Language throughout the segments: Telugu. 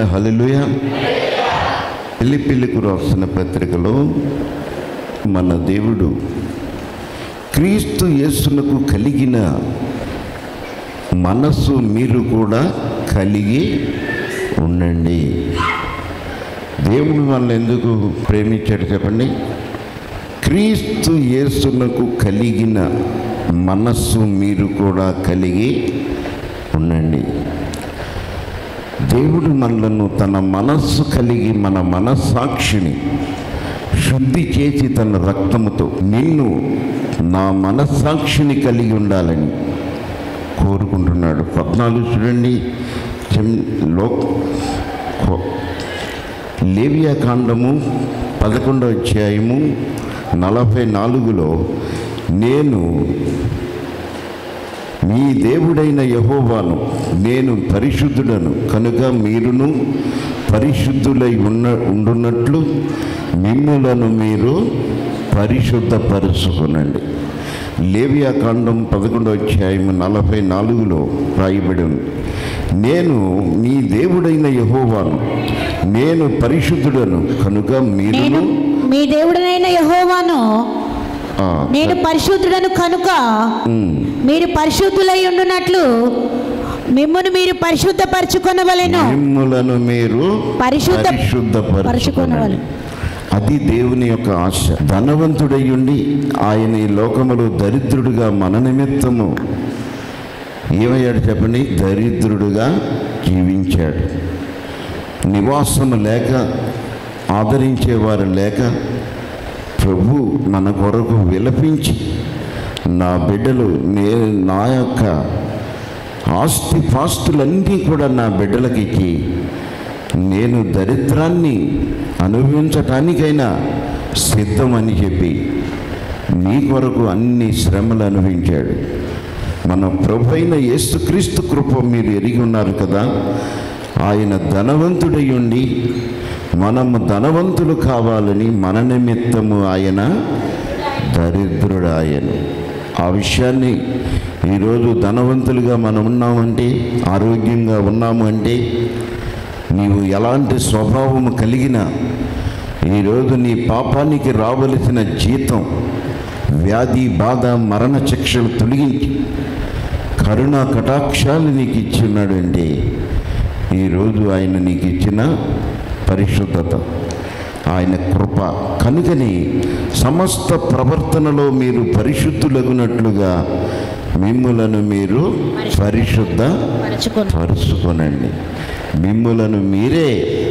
హల్లెలూయ పిల్లిపిల్లికు రాసిన పత్రికలో మన దేవుడు క్రీస్తు యేసునకు కలిగిన మనస్సు మీరు కూడా కలిగి ఉండండి దేవుడు మనల్ని ఎందుకు ప్రేమించాడు చెప్పండి క్రీస్తు యేసునకు కలిగిన మనస్సు మీరు కూడా కలిగి ఉండండి దేవుడు మనలను తన మనస్సు కలిగి మన మనస్సాక్షిని శుద్ధి చేసి తన రక్తముతో నిన్ను నా మనస్సాక్షిని కలిగి ఉండాలని కోరుకుంటున్నాడు పద్నాలుగు చూడండి చెం- లో కో- లేవియా కాండము పదకొండవ అధ్యాయము నలభై నాలుగులో నేను మీ దేవుడైన యహోవాను నేను పరిశుద్ధుడను కనుక మీరును పరిశుద్ధులై ఉన్న ఉండున్నట్లు మిమ్ములను మీరు పరిశుద్ధపరుచుకునండి లేవియా కాండం పదకొండవ అధ్యాయం నలభై నాలుగులో రాయబడి ఉంది నేను మీ దేవుడైన యహోవాను నేను పరిశుద్ధుడను కనుక నేను మీరును మీ దేవుడనైన యహోవాను ఆ, నేను పరిశుద్ధుడను కనుక ఉమ్, మీరు పరిశుద్ధులై ఉండునట్లు మిమ్మును మీరు పరిశుద్ధపరచుకొనవలెను మిమ్ములను మీరు పరిశుద్ధ పరిశుద్ధపరచుకొనండి పరచుకొనవలెను. అది దేవుని యొక్క ఆశ ధనవంతుడై ఉండి ఆయన ఈ లోకములో దరిద్రుడుగా మన నిమిత్తము ఏమయ్యాడు చెప్పండి దరిద్రుడుగా జీవించాడు నివాసము లేక ఆదరించేవారు లేక ప్రభు మన కొరకు విలపించి నా బిడ్డలు నే నా యొక్క ఆస్తి పాస్తులన్నీ కూడా నా బిడ్డలకి ఇచ్చి నేను దరిద్రాన్ని అనుభవించటానికైనా సిద్ధమని చెప్పి నీ కొరకు అన్ని శ్రమలు అనుభవించాడు మన ప్రభు అయిన యేసుక్రీస్తు కృప మీరు ఎరిగి ఉన్నారు కదా ఆయన ధనవంతుడై ఉండి మనము ధనవంతులు కావాలని మన నిమిత్తము ఆయన దరిద్రుడు ఆయన ఆ విషయాన్ని ఈరోజు ధనవంతులుగా మనం ఉన్నామంటే ఆరోగ్యంగా ఉన్నాము అంటే నీవు ఎలాంటి స్వభావం కలిగిన ఈరోజు నీ పాపానికి రావలసిన జీతం వ్యాధి బాధ మరణ శిక్షలు తొలగించి కరుణా కటాక్షాలు నీకు ఇచ్చిన్నాడు అంటే ఈరోజు ఆయన నీకు ఇచ్చిన పరిశుద్ధత ఆయన కృప కనుకని సమస్త ప్రవర్తనలో మీరు పరిశుద్ధులగునట్లుగా మిమ్ములను మీరు పరిశుద్ధ పరచుకొను పరుచుకొనండి మిమ్ములను మీరే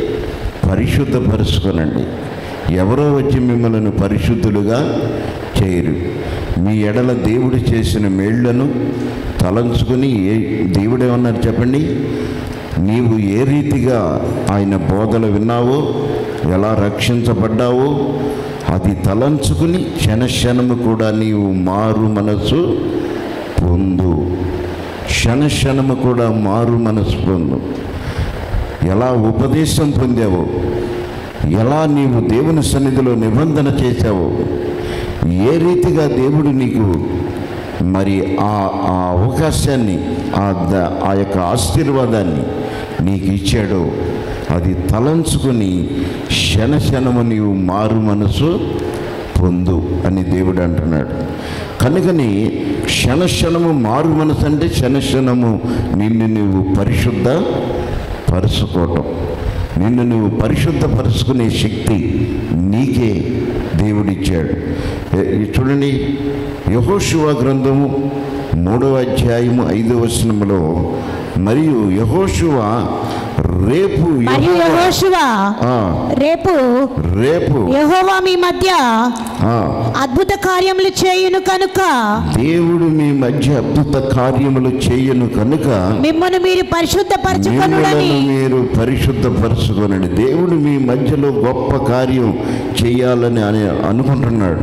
పరిశుద్ధపరుచుకొనండి ఎవరో వచ్చి మిమ్మల్ని పరిశుద్ధులుగా చేయరు మీ ఎడల దేవుడు చేసిన మేళ్లను తలంచుకొని ఏ దేవుడేమన్నారు చెప్పండి నీవు ఏ రీతిగా ఆయన బోధలు విన్నావో ఎలా రక్షించబడ్డావో అది తలంచుకుని క్షణక్షణము కూడా నీవు మారు మనసు పొందు క్షణక్షణము కూడా మారు మనసు పొందు ఎలా ఉపదేశం పొందావో ఎలా నీవు దేవుని సన్నిధిలో నిబంధన చేశావో ఏ రీతిగా దేవుడు నీకు మరి ఆ ఆ అవకాశాన్ని ఆ ద ఆ యొక్క ఆశీర్వాదాన్ని నీకు ఇచ్చాడో అది తలంచుకొని క్షణక్షణము నీవు మారు మనసు పొందు అని దేవుడు అంటున్నాడు కనుకని క్షణక్షణము మారు మనసు అంటే క్షణక్షణము నిన్ను నువ్వు పరిశుద్ధ పరుచుకోవటం నిన్ను నువ్వు పరిశుద్ధపరుచుకునే శక్తి నీకే దేవుడిచ్చాడు ఏ- ఈ చూడండి యహోశివ గ్రంథము మూడవ అధ్యాయము ఐదవ వచనములో మరియు యహోశివ రేపు మరియు యెహోవా- యెహోషువ ఆ, రేపు రేపు యెహోవా మీ మధ్య ఆ, అద్భుత కార్యములు చేయును కనుక దేవుడు మీ మధ్య అద్భుత కార్యములు చేయను కనుక మిమ్మల్ని మీరు పరిశుద్ధపరచుకొనుడని మిమ్మల్ని మీరు పరిశుద్ధపరచుకోనండి దేవుడు మీ మధ్యలో గొప్ప కార్యం చేయాలని అని అనుకుంటున్నాడు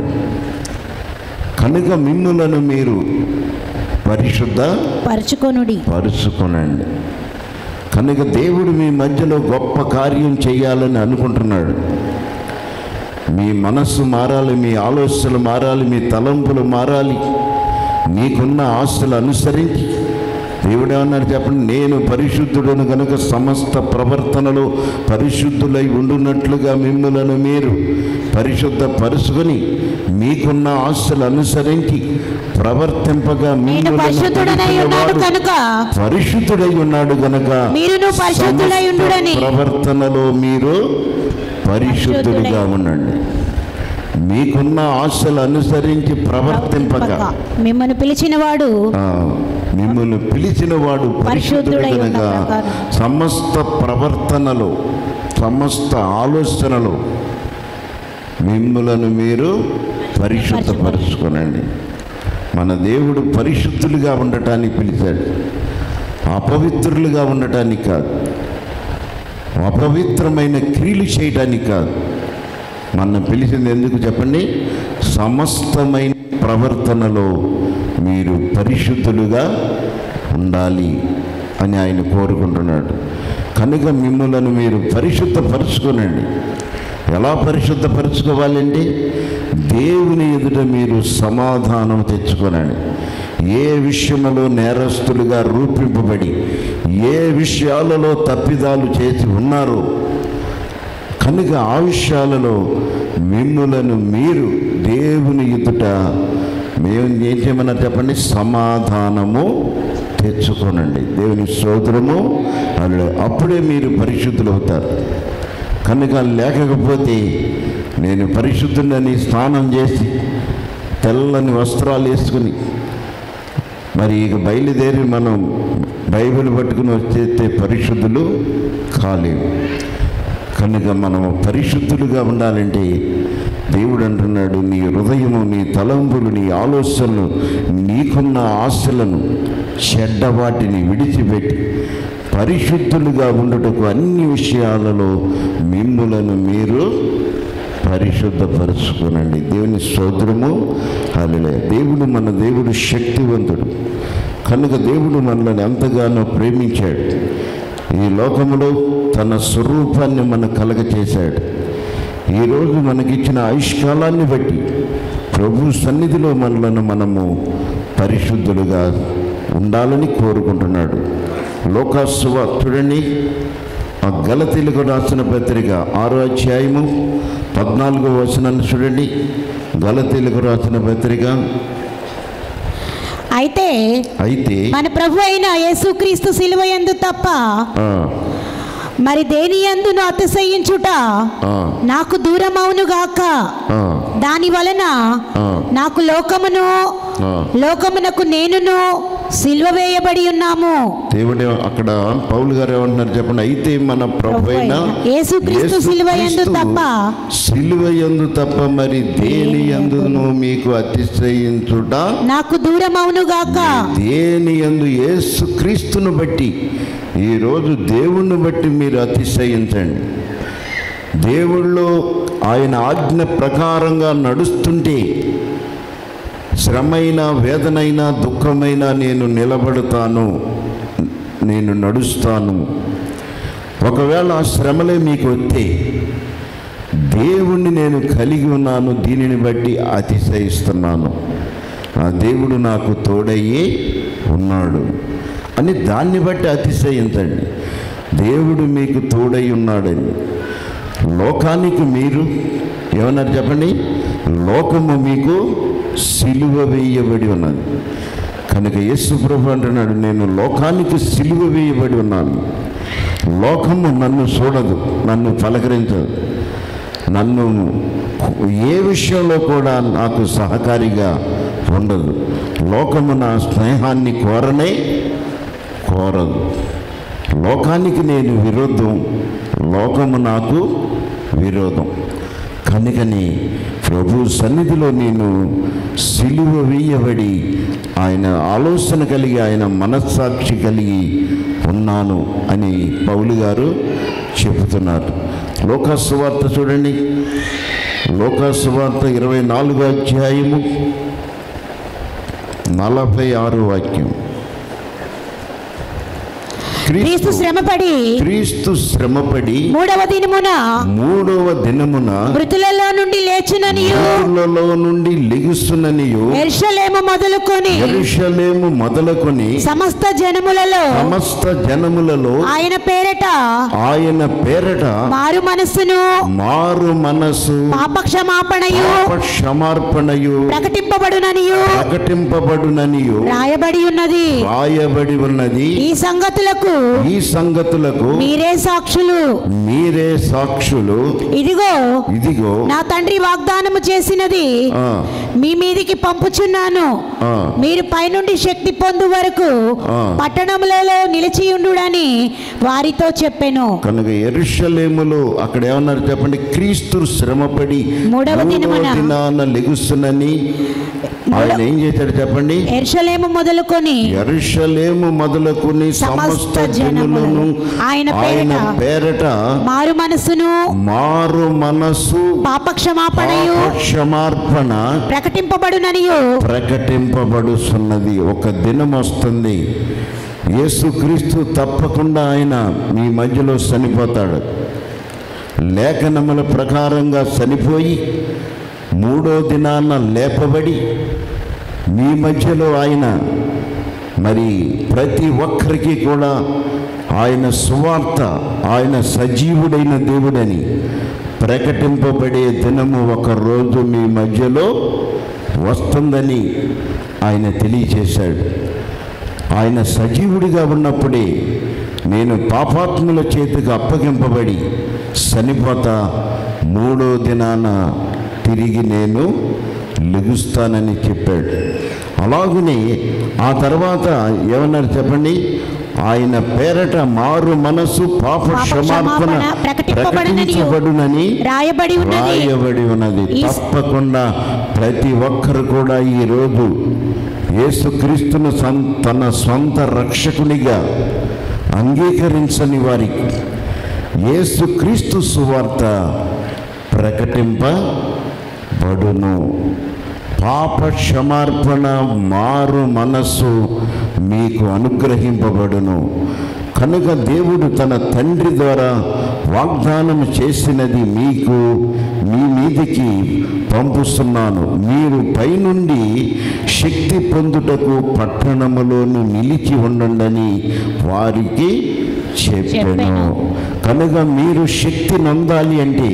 కనుక మిమ్ములను మీరు పరిశుద్ధ పరచుకొనుడి పరుచుకొనండి కనుక దేవుడు మీ మధ్యలో గొప్ప కార్యం చేయాలని అనుకుంటున్నాడు మీ మనస్సు మారాలి మీ ఆలోచనలు మారాలి మీ తలంపులు మారాలి నీకున్న ఆస్తులు అనుసరించి దేవుడు ఏమన్నారు చెప్పండి నేను పరిశుద్ధుడను కనుక సమస్త ప్రవర్తనలో పరిశుద్ధులై ఉండునట్లుగా మిమ్ములను మీరు పరిశుద్ధ పరుచుకొని మీకున్న ఆశలు అనుసరించి ప్రవర్తింపగా నేను మిమ్ములను పరిశుద్ధుడనై ఉన్నాడు పిలిచినవాడు కనుక పరిశుద్ధుడై ఉన్నాడు గనక మీరును పరిశుద్ధులై సమస్త ఉండుడని. ప్రవర్తనలో మీరు పరిశుద్ధుడిగా ఉండండి మీకున్న ఆశలు అనుసరించి ప్రవర్తింపక మిమ్మల్ని పిలిచినవాడు ఆ, మిమ్మల్ని పిలిచిన వాడు పరిశుద్ధుడు పరిశుద్ధుడై ఉన్న కనుక ప్రకారం. సమస్త ప్రవర్తనలో సమస్త ఆలోచనలో మిమ్మలను మీరు పరిశుద్ధపరచుకోనండి మన దేవుడు పరిశుద్ధులుగా ఉండటానికి పిలిచాడు అపవిత్రులుగా ఉండటానికి కాదు అపవిత్రమైన క్రియలు చేయటానికి కాదు మన పిలిచింది ఎందుకు చెప్పండి సమస్తమైన ప్రవర్తనలో మీరు పరిశుద్ధులుగా ఉండాలి అని ఆయన కోరుకుంటున్నాడు కనుక మిమ్మలను మీరు పరిశుద్ధపరచుకోనండి ఎలా పరిశుద్ధపరచుకోవాలండి దేవుని ఎదుట మీరు సమాధానం తెచ్చుకోనండి ఏ విషయములో నేరస్తులుగా రూపింపబడి ఏ విషయాలలో తప్పిదాలు చేసి ఉన్నారో కనుక ఆ విషయాలలో మిమ్ములను మీరు దేవుని ఎదుట మేము ఏం చేయమన్నా చెప్పండి సమాధానము తెచ్చుకోనండి దేవుని స్తోత్రము అలా అప్పుడే మీరు పరిశుద్ధులు అవుతారు కనుక లేకపోతే నేను పరిశుద్ధుడని స్నానం చేసి తెల్లని వస్త్రాలు వేసుకుని మరి ఇక బయలుదేరి మనం బైబిల్ పట్టుకుని వచ్చేస్తే పరిశుద్ధులు కాలేము కనుక మనము పరిశుద్ధులుగా ఉండాలంటే దేవుడు అంటున్నాడు నీ హృదయము నీ తలంపులు నీ ఆలోచనలు నీకున్న ఆశలను చెడ్డ వాటిని విడిచిపెట్టి పరిశుద్ధులుగా ఉండుటకు అన్ని విషయాలలో మిమ్ములను మీరు పరిశుద్ధపరచుకోనండి దేవుని స్తోత్రము అదిలే దేవుడు మన దేవుడు శక్తివంతుడు కనుక దేవుడు మనల్ని ఎంతగానో ప్రేమించాడు ఈ లోకములో తన స్వరూపాన్ని మన కలగ చేశాడు ఈరోజు మనకిచ్చిన ఆయుష్కాలాన్ని బట్టి ప్రభు సన్నిధిలో మనలను మనము పరిశుద్ధులుగా ఉండాలని కోరుకుంటున్నాడు లోకాసువ చూడండి ఆ గలతీలకు రాసిన పత్రిక ఆరో అధ్యాయము పద్నాలుగో వచనాన్ని చూడండి గలతీలకు రాసిన పత్రిక అయితే అయితే మన ప్రభు అయిన యేసుక్రీస్తు శిలువ యందు తప్ప ఆ, మరి దేని యందును అతిశయించుట ఆ, నాకు దూరమవును గాక ఆ, దాని వలన ఆ, నాకు లోకమును ఆ. లోకమునకు నేనును సిల్వ వేయబడి ఉన్నాము దేవుడే అక్కడ పౌలు గారు ఏమంటున్నారు చెప్పండి అయితే మన ప్రభు అయిన యేసుక్రీస్తు శిలువ యందు తప్ప సిలువ యందు తప్ప మరి దేని యందును మీకు అతిశయించుట నాకు దూరమవును గాక దేని యందు యేసు క్రీస్తును బట్టి ఈరోజు దేవుణ్ణి బట్టి మీరు అతిశయించండి దేవుళ్ళు ఆయన ఆజ్ఞ ప్రకారంగా నడుస్తుంటే శ్రమైన వేదనైన దుఃఖమైన నేను నిలబడతాను నేను నడుస్తాను ఒకవేళ ఆ శ్రమలే మీకు వస్తే దేవుణ్ణి నేను కలిగి ఉన్నాను దీనిని బట్టి అతిశయిస్తున్నాను ఆ దేవుడు నాకు తోడయ్యి ఉన్నాడు అని దాన్ని బట్టి అతిశయించండి దేవుడు మీకు తోడై ఉన్నాడని లోకానికి మీరు ఏమన్నారు చెప్పండి లోకము మీకు సిలువ వేయబడి ఉన్నది కనుక యేసు ప్రభు అంటున్నాడు నేను లోకానికి సిలువ వేయబడి ఉన్నాను లోకము నన్ను చూడదు నన్ను పలకరించదు నన్ను ఏ విషయంలో కూడా నాకు సహకారిగా ఉండదు లోకము నా స్నేహాన్ని కోరనే కోరదు లోకానికి నేను విరోధం లోకము నాకు విరోధం కనుకని ప్రభు సన్నిధిలో నేను సిలువ వేయబడి ఆయన ఆలోచన కలిగి ఆయన మనస్సాక్షి కలిగి ఉన్నాను అని పౌలు గారు చెబుతున్నారు లోకాసువార్త చూడండి లోకాసువార్త ఇరవై నాలుగో అధ్యాయము నలభై ఆరు వాక్యం క్రీస్తు శ్రమపడి క్రీస్తు శ్రమపడి మూడవ దినమున మూడవ దినమున మృతులలో నుండి లేచుననియు ఊర్లలో నుండి లెగుస్తున్ననియు ఎర్షలేము మొదలుకొని యెరూషలేము మొదలుకొని సమస్త జనములలో సమస్త జనములలో ఆయన పేరట ఆయన పేరట మారు మనస్సును మారు మనసు పాపక్షమాపణయు పాప క్షమార్పణయు ప్రకటింపబడుననియు ప్రకటింపబడుననియు రాయబడి ఉన్నది రాయబడి ఉన్నది ఈ సంగతులకు ఈ సంగతులకు మీరే సాక్షులు మీరే సాక్షులు ఇదిగో ఇదిగో నా తండ్రి వాగ్దానము చేసినది ఆ, మీ మీదికి పంపుచున్నాను ఆ. మీరు పైనుండి శక్తి పొందు వరకు ఆ. పట్టణములలో నిలిచియుండుడని వారితో చెప్పెను కనుక ఎరుషలేములో అక్కడ ఏమన్నారు చెప్పండి క్రీస్తు శ్రమపడి మూడవ దినమున. దినాన లెగుస్తున్నని ఆయన ఏం చేశాడు చెప్పండి ఎర్షలేము మొదలుకొని ఎరుషలేము మొదలుకొని సమస్త సమస్త జనులను జనములను ఆయన ఆయన పేరట పేరట మారు మనస్సును మారు మనసు పాపక్షమాపణయు పాప క్షమార్పణ ప్రకటింపబడుననియు ప్రకటింపబడుతున్నది ఒక దినం వస్తుంది యేసుక్రీస్తు తప్పకుండా ఆయన మీ మధ్యలో చనిపోతాడు లేఖనముల ప్రకారంగా చనిపోయి మూడో దినాన లేపబడి మీ మధ్యలో ఆయన మరి ప్రతి ఒక్కరికి కూడా ఆయన సువార్త ఆయన సజీవుడైన దేవుడని ప్రకటింపబడే దినము ఒక రోజు మీ మధ్యలో వస్తుందని ఆయన తెలియచేశాడు ఆయన సజీవుడిగా ఉన్నప్పుడే నేను పాపాత్ముల చేతికి అప్పగింపబడి చనిపోతా మూడో దినాన తిరిగి నేను లెగుస్తానని చెప్పాడు అలాగనే ఆ తర్వాత ఏమన్నారు చెప్పండి ఆయన పేరట మారు మనసు పాప పాప క్షమార్పణ క్షమాపణ ప్రకటింపబడుననియు ప్రకటించబడునని రాయబడి ఉన్నది రాయబడి ఉన్నది ఈ- తప్పకుండా ప్రతి ఒక్కరు కూడా ఈరోజు యేసుక్రీస్తును సం తన సొంత రక్షకునిగా అంగీకరించని వారికి యేసుక్రీస్తు సువార్త ప్రకటింపబడును పాప క్షమార్పణ మారు మనస్సు మీకు అనుగ్రహింపబడును కనుక దేవుడు తన తండ్రి ద్వారా వాగ్దానం చేసినది మీకు మీ మీదికి పంపుస్తున్నాను మీరు పైనుండి శక్తి పొందుటకు పట్టణములోను నిలిచి ఉండండి వారికి చెప్పాను చెప్పెను. కనుక మీరు శక్తి నొందాలి అంటే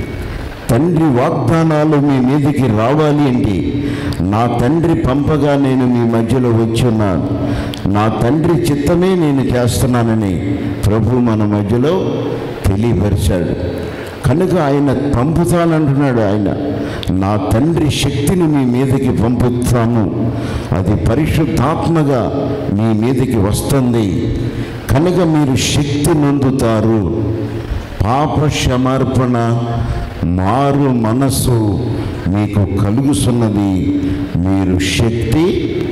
తండ్రి వాగ్దానాలు మీ మీదకి రావాలి అంటే నా తండ్రి పంపగా నేను మీ మధ్యలో వచ్చున్నాను నా తండ్రి చిత్తమే నేను చేస్తున్నానని ప్రభు మన మధ్యలో తెలియపరిచాడు కనుక ఆయన పంపుతానంటున్నాడు ఆయన నా తండ్రి శక్తిని మీ మీదకి పంపుతాను అది పరిశుద్ధాత్మగా మీ మీదకి వస్తుంది కనుక మీరు శక్తి నొందుతారు పాప క్షమార్పణ మారు మనస్సు మీకు కలుగుతున్నది మీరు శక్తి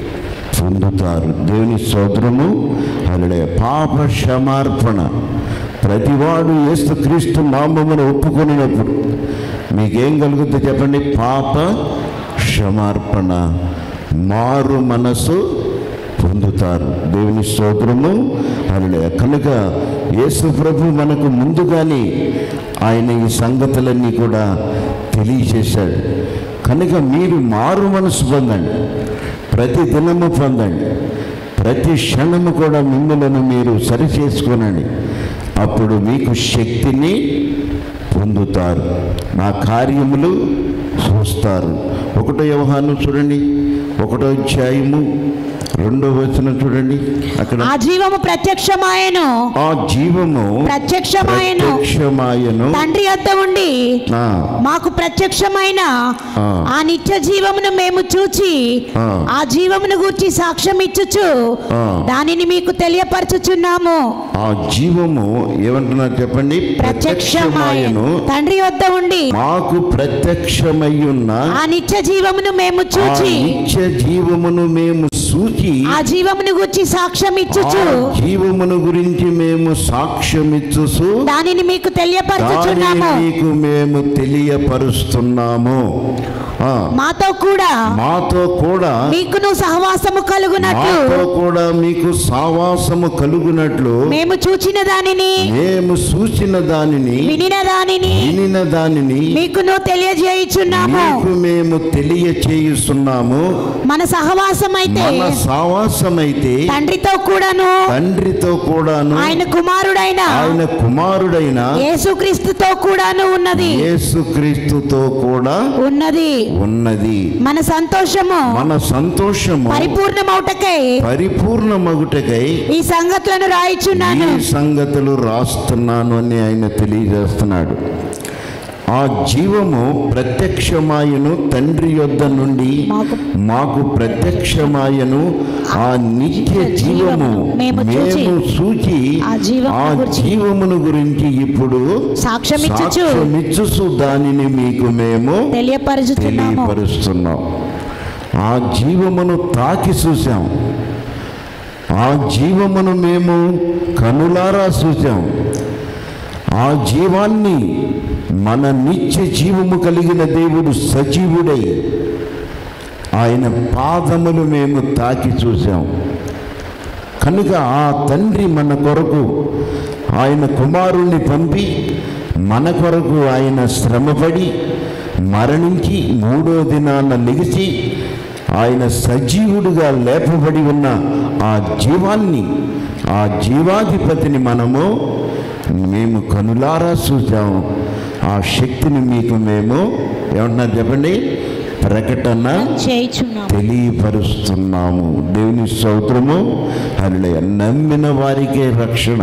పొందుతారు దేవుని సోదరము అలడే పాప క్షమార్పణ ప్రతివాడు యేసుక్రీస్తు నామమును ఒప్పుకొనినప్పుడు మీకేం కలుగుద్దో చెప్పండి పాప క్షమార్పణ మారు మనసు పొందుతారు దేవుని స్తోత్రము అలడే కనుక యేసు ప్రభు మనకు ముందుగానే ఆయన ఈ సంగతులన్నీ కూడా తెలియచేశాడు కనుక మీరు మారు మనసు పొందండి ప్రతి దినము పొందండి ప్రతి క్షణము కూడా మిమ్మలను మీరు సరి చేసుకోనండి అప్పుడు మీకు శక్తిని పొందుతారు నా కార్యములు చూస్తారు ఒకటో వ్యవహారం చూడండి ఒకటో అధ్యాయము రెండో వచనం చూడండి అక్కడ ఆ జీవము ప్రత్యక్షమాయను ఆ జీవము ప్రత్యక్షమాయను ప్రత్యక్షమాయను తండ్రి వద్ద ఉండి ఆ, మాకు ప్రత్యక్షమైన ఆ. ఆ నిత్య జీవమును మేము చూచి ఆ. ఆ జీవమును గూర్చి సాక్ష్యం ఇచ్చుచు ఆ. దానిని మీకు తెలియపరచుచున్నాము ఆ జీవము ఏమంటున్నారు చెప్పండి ప్రత్యక్షమాయను ప్రత్యక్షమాయను తండ్రి వద్ద ఉండి మాకు ప్రత్యక్షమయ్యున్న ఆ నిత్య జీవమును మేము ఆ చూచి నిత్య జీవమును మేము సూచి ఆ జీవమును గూర్చి సాక్ష్యం ఇచ్చుచు ఆ జీవమును గురించి మేము సాక్ష్యమిచ్చుసు దానిని మీకు తెలియపరచుచున్నాము తెలియపరుచుచున్నాము మీకు మేము తెలియపరుస్తున్నాము ఆ, మాతో కూడా మాతో కూడా మీకును సహవాసము కలుగునట్లు మాతో కూడా మీకు సావాసము కలుగునట్లు మేము చూచిన దానిని మేము సూచిన దానిని వినిన దానిని వినిన దానిని మీకును తెలియజేయుచున్నాము మీకు మేము తెలియచేయుస్తున్నాము మన సహవాసం అయితే మన సావాసమైతే తండ్రితో కూడాను తండ్రితో కూడాను ఆయన కుమారుడైన ఆయన కుమారుడైన యేసుక్రీస్తుతో కూడాను ఉన్నది యేసుక్రీస్తుతో కూడా ఉన్నది ఉన్నది మన సంతోషము మన సంతోషము పరిపూర్ణమౌటకై పరిపూర్ణమగుటకై ఈ సంగతులను రాయిచున్నాను ఈ సంగతులు రాస్తున్నాను అని ఆయన తెలియజేస్తున్నాడు ఆ జీవము ప్రత్యక్షమాయను తండ్రి యొద్ద నుండి మాకు- మాకు ప్రత్యక్షమాయను ఆ నిత్య జీవము మేము చూచి, మేము సూచి ఆ జీవమును ఆ గురించి జీవమును గురించి ఇప్పుడు సాక్ష్యమిచ్చుచు సాక్ష్యమిచ్చుచు దానిని మీకు మేము తెలియపరుచుతున్నాము తెలియపరుస్తున్నాం ఆ జీవమును తాకి చూసాం ఆ జీవమును మేము కనులారా చూసాం ఆ జీవాన్ని మన నిత్య జీవము కలిగిన దేవుడు సజీవుడై ఆయన పాదములు మేము తాకి చూసాం కనుక ఆ తండ్రి మన కొరకు ఆయన కుమారుణ్ణి పంపి మన కొరకు ఆయన శ్రమపడి మరణించి మూడో దినాన లెగిసి ఆయన సజీవుడిగా లేపబడి ఉన్న ఆ జీవాన్ని ఆ జీవాధిపతిని మనము మేము కనులారా చూసాం ఆ శక్తిని మీకు మేము ఏమన్నా చెప్పండి ప్రకటన చేయుచున్నాము తెలియపరుస్తున్నాము దేవుని స్తోత్రము అలా నమ్మిన వారికే రక్షణ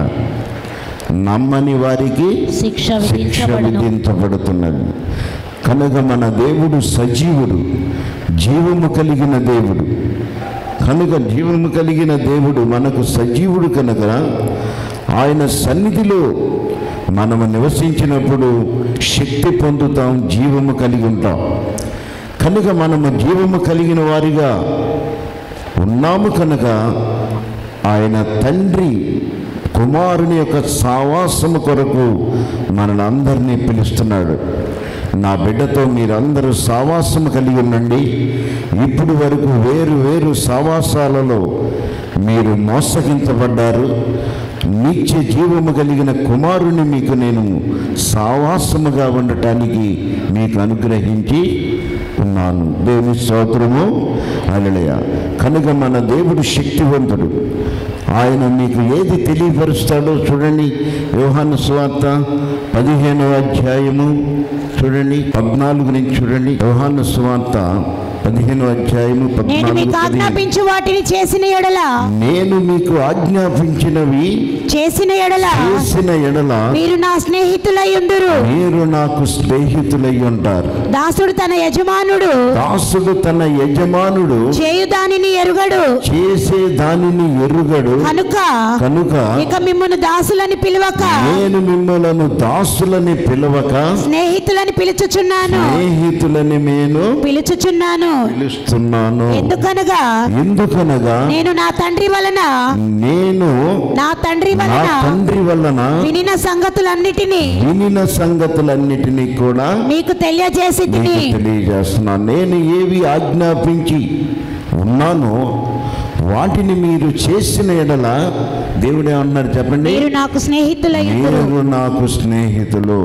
నమ్మని వారికి శిక్ష శిక్ష విధించబడును విధించబడుతున్నది కనుక మన దేవుడు సజీవుడు జీవము కలిగిన దేవుడు కనుక జీవము కలిగిన దేవుడు మనకు సజీవుడు కనుక ఆయన సన్నిధిలో మనము నివసించినప్పుడు శక్తి పొందుతాం జీవము కలిగి ఉంటాం కనుక మనము జీవము కలిగిన వారిగా ఉన్నాము కనుక ఆయన తండ్రి కుమారుని యొక్క సావాసము కొరకు మనల్ని అందరినీ పిలుస్తున్నాడు నా బిడ్డతో మీరందరూ సావాసము కలిగి ఉండండి ఇప్పుడు వరకు వేరు వేరు సావాసాలలో మీరు మోసగించబడ్డారు నిత్య జీవము కలిగిన కుమారుని మీకు నేను సావాసముగా ఉండటానికి మీకు అనుగ్రహించి ఉన్నాను దేవుని స్తోత్రము అలలయ కనుక మన దేవుడు శక్తివంతుడు ఆయన మీకు ఏది తెలియపరుస్తాడో చూడండి యోహాను స్వార్త పదిహేనవ అధ్యాయము చూడండి పద్నాలుగు నుంచి చూడండి యోహాను స్వార్త పదిహేనవ అధ్యాయము నేను పద్నాలుగు మీకు పదిహేను. ఆజ్ఞాపించు వాటిని చేసిన ఎడల నేను మీకు ఆజ్ఞాపించినవి చేసిన ఎడల చేసిన ఎడల మీరు నా స్నేహితులై ఉందురు మీరు నాకు స్నేహితులై ఉంటారు దాసుడు తన యజమానుడు దాసుడు తన యజమానుడు చేయు దానిని ఎరుగడు చేసే దానిని ఎరుగడు కనుక కనుక ఇక మిమ్మల్ని దాసులని పిలవక నేను మిమ్మలను దాసులని పిలవక స్నేహితులని పిలుచుచున్నాను స్నేహితులని నేను పిలుచుచున్నాను పిలుస్తున్నాను ఎందుకనగా ఎందుకనగా నేను నా తండ్రి వలన నేను నా తండ్రి నా వలన తండ్రి వలన వినిన సంగతులన్నిటినీ వినిన సంగతులన్నిటినీ కూడా మీకు తెలియజేసి తిని నీకు తెలియజేస్తున్నాను నేను ఏవి ఆజ్ఞాపించి ఉన్నానో వాటిని మీరు చేసిన ఎడల దేవుడు ఏమన్నారు చెప్పండి మీరు నాకు స్నేహితులై ఉందురు మీరు నాకు స్నేహితులు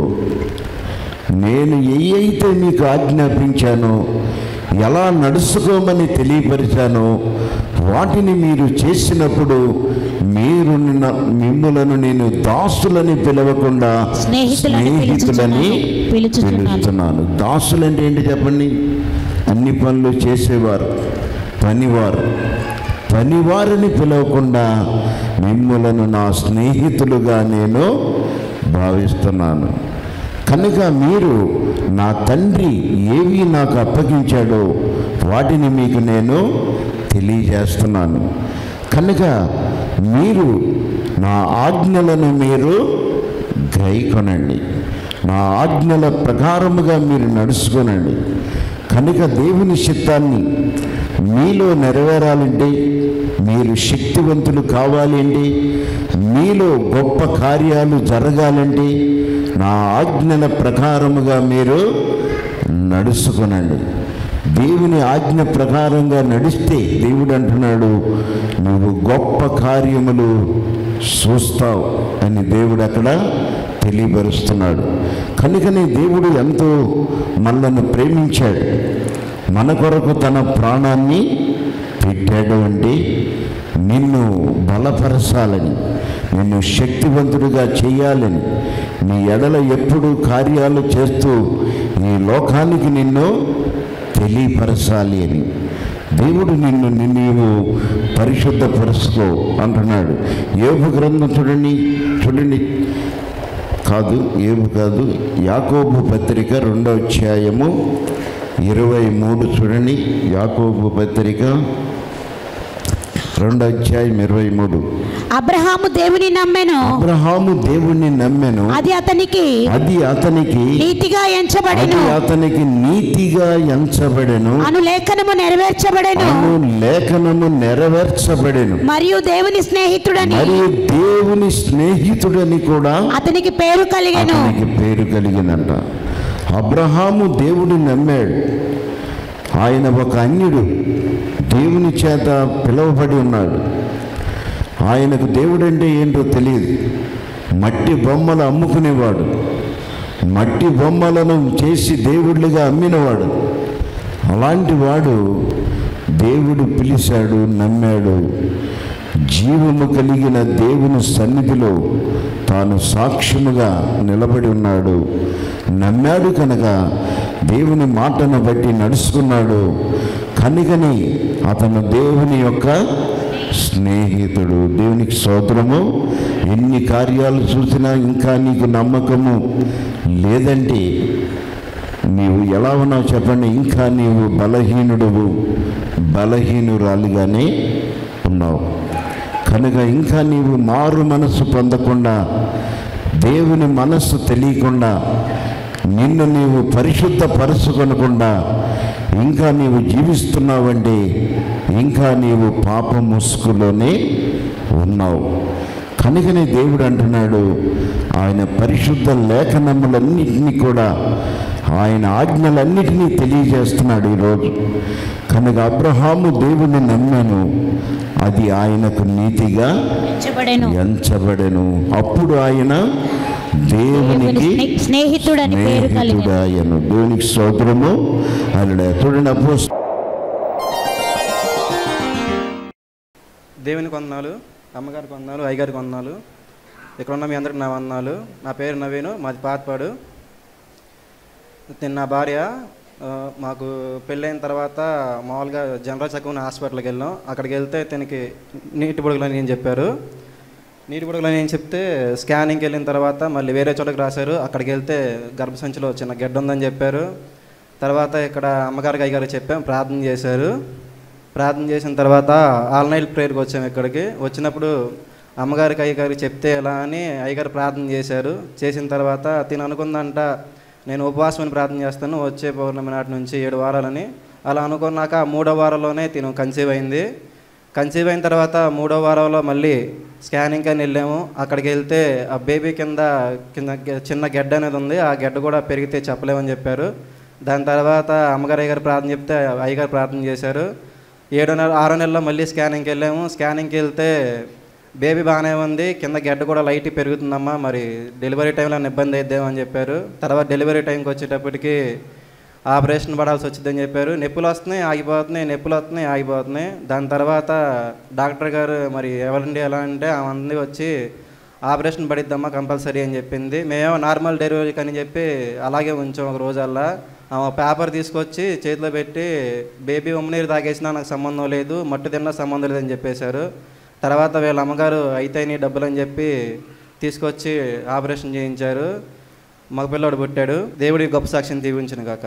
నేను ఏ అయితే మీకు ఆజ్ఞాపించానో ఎలా నడుచుకోమని తెలియపరిచానో వాటిని మీరు చేసినప్పుడు మీరు నిన్న- మిమ్ములను నేను దాసులని పిలవకుండా స్నేహితులని స్నేహితులని పిలుచుచున్నాను. పిలుచుచున్నాను. పిలుస్తున్నాను దాసులు అంటే ఏంటి చెప్పండి అన్ని పనులు చేసేవారు పనివారు పనివారిని పిలవకుండా మిమ్ములను నా స్నేహితులుగా నేను భావిస్తున్నాను కనుక మీరు నా తండ్రి ఏవి నాకు అప్పగించాడో వాటిని మీకు నేను తెలియజేస్తున్నాను కనుక మీరు నా ఆజ్ఞలను మీరు గైకొనండి నా ఆజ్ఞల ప్రకారముగా మీరు నడుచుకోనండి కనుక దేవుని చిత్తాన్ని మీలో నెరవేరాలంటే మీరు శక్తివంతులు కావాలి అంటే మీలో గొప్ప కార్యాలు జరగాలంటే నా ఆజ్ఞల ప్రకారముగా మీరు నడుచుకునండి దేవుని ఆజ్ఞ ప్రకారంగా నడిస్తే దేవుడు అంటున్నాడు నువ్వు గొప్ప కార్యములు చూస్తావు అని దేవుడు అక్కడ తెలియపరుస్తున్నాడు కనుకనే దేవుడు ఎంతో మనలను ప్రేమించాడు మన కొరకు తన ప్రాణాన్ని పెట్టాడు అంటే నిన్ను బలపరచాలని నిన్ను శక్తివంతుడిగా చేయాలని నీ ఎడల ఎప్పుడు కార్యాలు చేస్తూ ఈ లోకానికి నిన్ను తెలియపరచాలి అని దేవుడు నిన్ను నీవు పరిశుద్ధపరుచుకో అంటున్నాడు ఏబు గ్రంథం చూడండి చూడండి కాదు ఏబు కాదు యాకోబు పత్రిక రెండో అధ్యాయము ఇరవై మూడు చూడండి యాకోబు పత్రిక రెండో అధ్యాయం ఇరవై మూడు అబ్రహాము దేవుని నమ్మెను అబ్రహాము దేవుణ్ణి నమ్మెను అది అతనికి అది అతనికి నీతిగా అది ఎంచబడెను అతనికి నీతిగా ఎంచబడెను అను లేఖనము నెరవేర్చబడెను అను లేఖనము నెరవేర్చబడెను మరియు దేవుని స్నేహితుడని మరియు దేవుని స్నేహితుడని కూడా అతనికి పేరు కలిగెను అతనికి పేరు కలిగిందంట అబ్రహాము దేవుడిని నమ్మాడు ఆయన ఒక అన్యుడు దేవుని చేత పిలువబడి ఉన్నాడు ఆయనకు దేవుడంటే ఏంటో తెలియదు మట్టి బొమ్మలు అమ్ముకునేవాడు మట్టి బొమ్మలను చేసి దేవుళ్ళుగా అమ్మినవాడు అలాంటి వాడు దేవుడు పిలిచాడు నమ్మాడు జీవము కలిగిన దేవుని సన్నిధిలో తాను సాక్ష్యముగా నిలబడి ఉన్నాడు నమ్మాడు కనుక దేవుని మాటను బట్టి నడుచుకున్నాడు కనుకని అతను దేవుని యొక్క స్నేహితుడు దేవునికి సోదరము ఎన్ని కార్యాలు చూసినా ఇంకా నీకు నమ్మకము లేదంటే నీవు ఎలా ఉన్నావు చెప్పండి ఇంకా నీవు బలహీనుడువు బలహీనురాలిగానే ఉన్నావు కనుక ఇంకా నీవు మారు మనస్సు పొందకుండా దేవుని మనస్సు తెలియకుండా నిన్ను నీవు పరిశుద్ధపరచుకొనకుండా ఇంకా నీవు జీవిస్తున్నావంటే ఇంకా నీవు పాప ముసుగులోనే ఉన్నావు కనుకనే దేవుడు అంటున్నాడు ఆయన పరిశుద్ధ లేఖనములన్నింటినీ కూడా ఆయన ఆజ్ఞలన్నిటినీ తెలియజేస్తున్నాడు ఈరోజు కనుక అబ్రహాము దేవుని నమ్మాను అది ఆయనకు నీతిగా ఎంచబడెను ఎంచబడెను అప్పుడు ఆయన దేవుని దేవునికి స్నే- స్నేహితుడని పేరు కలిగెను స్నేహితుడాయను దేవునికి స్తోత్రము ఆయన చూడండి అప్పుడు దేవునికి వందనాలు అమ్మగారికి వందనాలు అయ్యగారికి వందనాలు ఇక్కడ ఉన్న మీ అందరికి నా వందనాలు నా పేరు నవీను మాది పాతపాడు నేను నా భార్య ఆ, మాకు పెళ్ళైన తర్వాత మామూలుగా జనరల్ చక్కని హాస్పిటల్కి వెళ్ళాం అక్కడికి వెళ్తే తనకి నీటి బుడగలని ఏం చెప్పారు నీటి బుడగలని ఏం చెప్తే స్కానింగ్కి వెళ్ళిన తర్వాత మళ్ళీ వేరే చోటకి రాశారు అక్కడికి వెళ్తే గర్భసంచిలో చిన్న గడ్డ ఉందని చెప్పారు తర్వాత ఇక్కడ అమ్మగారికి అయ్యగారికి చెప్పాం ప్రార్థన చేశారు ప్రార్థన చేసిన తర్వాత ఆల్ నైట్ ప్రేయర్కి వచ్చాము ఇక్కడికి వచ్చినప్పుడు అమ్మగారికి అయ్యగారికి చెప్తే ఎలా అని అయ్యగారు ప్రార్థన చేశారు చేసిన తర్వాత తిను అనుకుందంట నేను ఉపవాసమని ప్రార్థన చేస్తాను వచ్చే పౌర్ణమి నాటి నుంచి ఏడు వారాలని అలా అనుకున్నాక ఆ మూడో వారంలోనే తిను కన్సీవ్ అయింది కన్సీవ్ అయిన తర్వాత మూడో వారంలో మళ్ళీ స్కానింగ్ అని వెళ్ళాము అక్కడికి వెళ్తే ఆ బేబీ కింద కింద గె- చిన్న గెడ్డ అనేది ఉంది ఆ గెడ్డ కూడా పెరిగితే చెప్పలేమని చెప్పారు దాని తర్వాత అమ్మగారు అయ్యగారు ప్రార్థన చెప్తే అయ్యగారు ప్రార్థన చేశారు ఏడో నెల ఆరో నెలలో మళ్ళీ స్కానింగ్కి వెళ్ళాము స్కానింగ్కి వెళ్తే బేబీ బాగానే ఉంది కింద గడ్డ కూడా లైట్ పెరుగుతుందమ్మా మరి డెలివరీ టైంలో ఏమైనా ఇబ్బంది అయిద్దేమో అని చెప్పారు తర్వాత డెలివరీ టైంకి వచ్చేటప్పటికి ఆపరేషన్ పడాల్సి వచ్చిందని చెప్పారు నొప్పులు వస్తున్నాయి ఆగిపోతున్నాయి నొప్పులు వస్తున్నాయి ఆగిపోతున్నాయి దాని తర్వాత డాక్టర్ గారు మరి ఎవరండి ఎలా అంటే ఆమె వచ్చి ఆపరేషన్ పడిద్దమ్మా కంపల్సరీ అని చెప్పింది మేమేమో నార్మల్ డెలివరీకి అని చెప్పి అలాగే ఉంచాం ఒక రోజల్లా ఆమె పేపర్ తీసుకొచ్చి చేతిలో పెట్టి బేబీ ఉమ్మనీరు తాగేసినా నాకు సంబంధం లేదు మట్టు తిన్నా సంబంధం లేదని చెప్పేశారు తర్వాత వీళ్ళ అమ్మగారు అయితే నీ డబ్బులు అని చెప్పి తీసుకొచ్చి ఆపరేషన్ చేయించారు మగ పిల్లోడు పుట్టాడు దేవుడి గొప్ప సాక్ష్యం దీవించిన కాక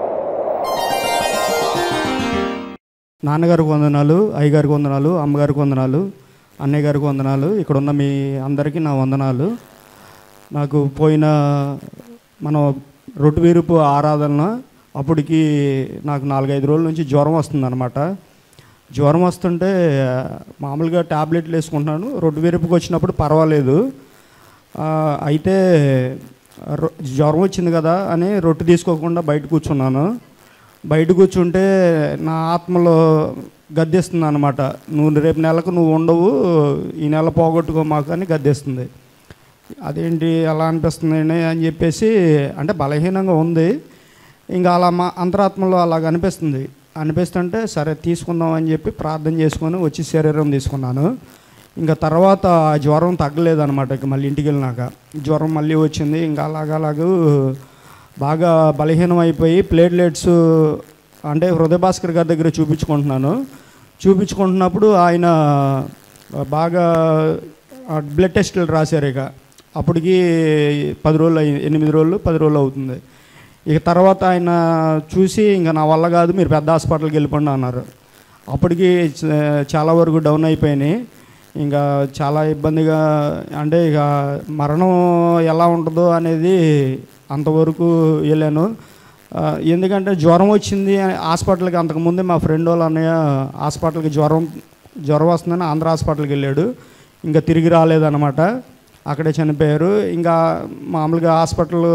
నాన్నగారికి వందనాలు అయ్యగారికి వందనాలు అమ్మగారికి వందనాలు అన్నయ్య గారికి వందనాలు ఇక్కడ ఉన్న మీ అందరికీ నా వందనాలు నాకు పోయిన మనం రొట్టువీరుపు ఆరాధన అప్పటికి నాకు నాలుగైదు రోజుల నుంచి జ్వరం వస్తుందన్నమాట జ్వరం వస్తుంటే మామూలుగా ట్యాబ్లెట్లు వేసుకుంటున్నాను రొట్టువీరుపుకి వచ్చినప్పుడు పర్వాలేదు ఆ, అయితే రొ- జ్వరం వచ్చింది కదా అని రొట్టె తీసుకోకుండా బయట కూర్చున్నాను బయట కూర్చుంటే నా ఆత్మలో గద్దెస్తుంది అనమాట నువ్వు రేపు నెలకు నువ్వు ఉండవు ఈ నెల పోగొట్టుకో మాకు అని గద్దెస్తుంది అదేంటి అలా అనిపిస్తుంది అని చెప్పేసి అంటే బలహీనంగా ఉంది ఇంకా అలా మా అంతరాత్మలో అలాగ అనిపిస్తుంది అనిపిస్తుంటే సరే తీసుకుందాం అని చెప్పి ప్రార్థన చేసుకొని వచ్చి శరీరం తీసుకున్నాను ఇంకా తర్వాత ఆ జ్వరం తగ్గలేదన్నమాట ఇక మళ్ళీ ఇంటికి వెళ్ళినాక జ్వరం మళ్ళీ వచ్చింది ఇంకా అలాగలాగూ బాగా బలహీనం అయిపోయి ప్లేట్లెట్స్ అంటే హృదయ భాస్కర్ గారి దగ్గర చూపించుకుంటున్నాను చూపించుకుంటున్నప్పుడు ఆయన బాగా బ్లడ్ టెస్టులు రాశారు ఇక అప్పటికి పది రోజులు అయ్యి ఎనిమిది రోజులు పది రోజులు అవుతుంది ఇక తర్వాత ఆయన చూసి ఇంకా నా వల్ల కాదు మీరు పెద్ద హాస్పిటల్కి వెళ్ళిపోండి అన్నారు అప్పటికి చ- చాలా వరకు డౌన్ అయిపోయినాయి ఇంకా చాలా ఇబ్బందిగా అంటే ఇక మరణం ఎలా ఉంటుందో అనేది అంతవరకు వెళ్ళాను ఆ, ఎందుకంటే జ్వరం వచ్చింది అని హాస్పిటల్కి అంతకుముందే మా ఫ్రెండ్ వాళ్ళ అన్నయ్య హాస్పిటల్కి జ్వరం జ్వరం వస్తుందని ఆంధ్ర హాస్పిటల్కి వెళ్ళాడు ఇంకా తిరిగి రాలేదన్నమాట అక్కడే చనిపోయారు ఇంకా మామూలుగా హాస్పిటల్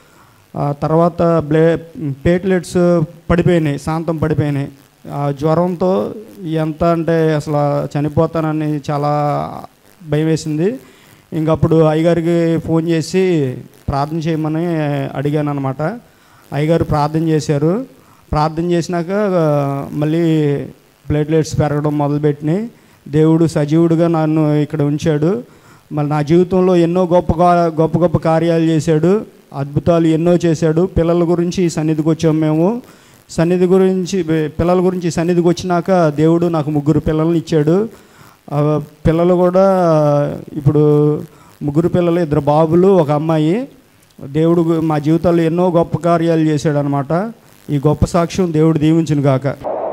ఆ తర్వాత బ్లే ప్లేట్లెట్స్ పడిపోయినాయి శాంతం పడిపోయినాయి ఆ జ్వరంతో ఎంత అంటే అసలు చనిపోతానని చాలా భయం వేసింది ఇంకప్పుడు అయ్యగారికి ఫోన్ చేసి ప్రార్థన చేయమని అడిగాను అనమాట అయ్యగారు ప్రార్థన చేశారు ప్రార్థన చేసినాక ఆ, మళ్ళీ ప్లేట్లెట్స్ పెరగడం మొదలుపెట్టినాయి దేవుడు సజీవుడుగా నన్ను ఇక్కడ ఉంచాడు మళ్ళీ నా జీవితంలో ఎన్నో గొప్ప కా- గొప్ప గొప్ప కార్యాలు చేశాడు అద్భుతాలు ఎన్నో చేశాడు పిల్లల గురించి ఈ సన్నిధికి వచ్చాము మేము సన్నిధి గురించి పిల్లల గురించి ఈ సన్నిధికి వచ్చినాక దేవుడు నాకు ముగ్గురు పిల్లల్ని ఇచ్చాడు ఆ పిల్లలు కూడా ఇప్పుడు ముగ్గురు పిల్లలు ఇద్దరు బాబులు ఒక అమ్మాయి దేవుడు గు- మా జీవితాల్లో ఎన్నో గొప్ప కార్యాలు చేశాడు అనమాట ఈ గొప్ప సాక్ష్యం దేవుడు దీవించును గాక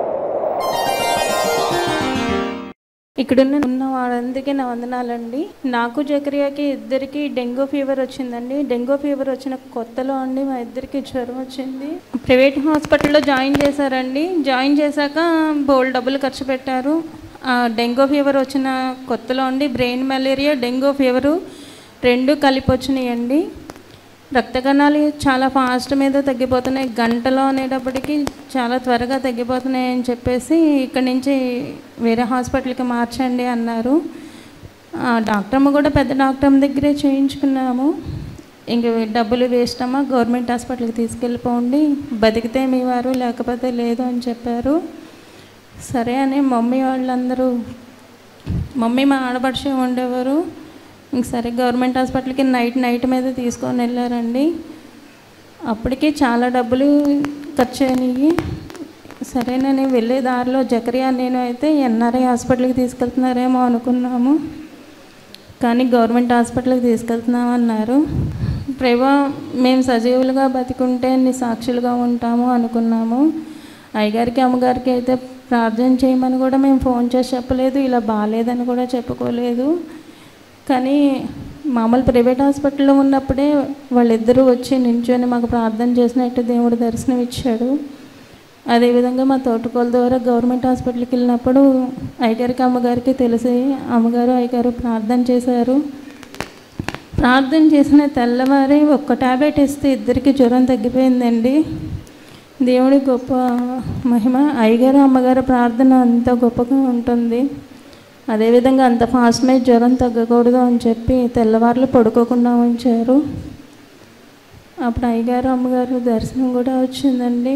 ఇక్కడున్న ఉన్న వాళ్ళందరికీ నా వందనాలండి నాకు జకరియాకి ఇద్దరికి డెంగ్యూ ఫీవర్ వచ్చిందండి డెంగ్యూ ఫీవర్ వచ్చిన కొత్తలో అండి మా ఇద్దరికి జ్వరం వచ్చింది ప్రైవేట్ హాస్పిటల్లో జాయిన్ చేశారండి జాయిన్ చేశాక బోల్ డబ్బులు ఖర్చు పెట్టారు ఆ డెంగ్యూ ఫీవర్ వచ్చిన కొత్తలో అండి బ్రెయిన్ మలేరియా డెంగ్యూ ఫీవరు రెండు కలిపి వచ్చినాయండి రక్త కణాలు చాలా ఫాస్ట్ మీద తగ్గిపోతున్నాయి గంటలో అనేటప్పటికి చాలా త్వరగా తగ్గిపోతున్నాయి అని చెప్పేసి ఇక్కడి నుంచి వేరే హాస్పిటల్కి మార్చండి అన్నారు ఆ డాక్టర్ అమ్మ కూడా పెద్ద డాక్టర్ అమ్మ దగ్గరే చేయించుకున్నాము ఇంక డబ్బులు వేస్ట్ అమ్మా గవర్నమెంట్ హాస్పిటల్కి తీసుకెళ్ళిపోండి బతికితే మీ వారు లేకపోతే లేదు అని చెప్పారు సరే అని మమ్మీ వాళ్ళందరూ మమ్మీ మా ఆడపడుచు ఉండేవారు ఇంక సరే గవర్నమెంట్ హాస్పిటల్కి నైట్ నైట్ మీద తీసుకొని వెళ్ళారండి అప్పటికి చాలా డబ్బులు ఖర్చు అయినాయి సరేనని వెళ్ళే దారిలో జకరియా నేను అయితే ఎన్ఆర్ఐ హాస్పిటల్కి తీసుకెళ్తున్నారేమో అనుకున్నాము కానీ గవర్నమెంట్ హాస్పిటల్కి తీసుకెళ్తున్నామన్నారు ప్రభా మేము సజీవులుగా బతికుంటే నీ సాక్షులుగా ఉంటాము అనుకున్నాము అయ్యగారికి అమ్మగారికి అయితే ప్రార్థన చేయమని కూడా మేము ఫోన్ చేసి చెప్పలేదు ఇలా బాగాలేదని కూడా చెప్పుకోలేదు కానీ మామూలు ప్రైవేట్ హాస్పిటల్లో ఉన్నప్పుడే వాళ్ళిద్దరూ వచ్చి నించొని మాకు ప్రార్థన చేసినట్టు దేవుడు దర్శనం ఇచ్చాడు అదేవిధంగా మా తోటకోల ద్వారా గవర్నమెంట్ హాస్పిటల్కి వెళ్ళినప్పుడు అయ్యగారికి అమ్మగారికి తెలిసి అమ్మగారు అయ్యగారు ప్రార్థన చేశారు ప్రార్థన చేసిన తెల్లవారి ఒక్క టాబ్లెట్ ఇస్తే ఇద్దరికి జ్వరం తగ్గిపోయిందండి దేవుడి గొప్ప మహిమ అయ్యగారు అమ్మగారు ప్రార్థన అంత గొప్పగా ఉంటుంది అదేవిధంగా అంత ఫాస్ట్ మీద జ్వరం తగ్గకూడదు అని చెప్పి తెల్లవారులు పడుకోకుండా ఉంచారు అప్పుడు అయ్యగారు అమ్మగారు దర్శనం కూడా వచ్చిందండి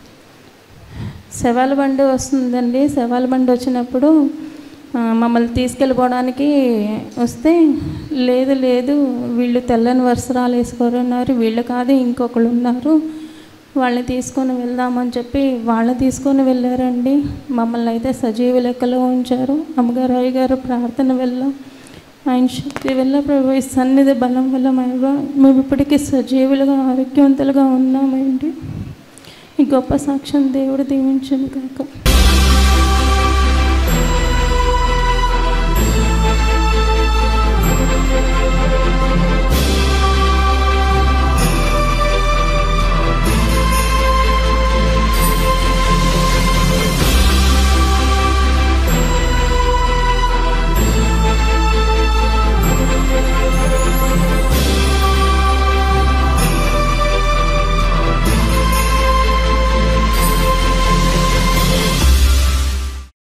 శవాల బండి వస్తుందండి శవాల బండి వచ్చినప్పుడు ఆ, మమ్మల్ని తీసుకెళ్ళిపోవడానికి వస్తే లేదు లేదు వీళ్ళు తెల్లని వస్త్రాలు వేసుకొని ఉన్నారు వీళ్ళు కాదు ఇంకొకళ్ళు ఉన్నారు వాళ్ళని తీసుకొని వెళ్దామని చెప్పి వాళ్ళని తీసుకొని వెళ్ళారండి మమ్మల్ని అయితే సజీవ లెక్కలో ఉంచారు అమ్మగారు అయ్యగారు ప్రార్థన వెళ్ళాం ఆయన శక్తి వల్ల ప్రభు ఈ సన్నిధి బలం వల్ల మేము మేము ఇప్పటికీ సజీవులుగా ఆరోగ్యవంతులుగా ఉన్నామండి ఈ గొప్ప సాక్ష్యం దేవుడు దీవించను కాక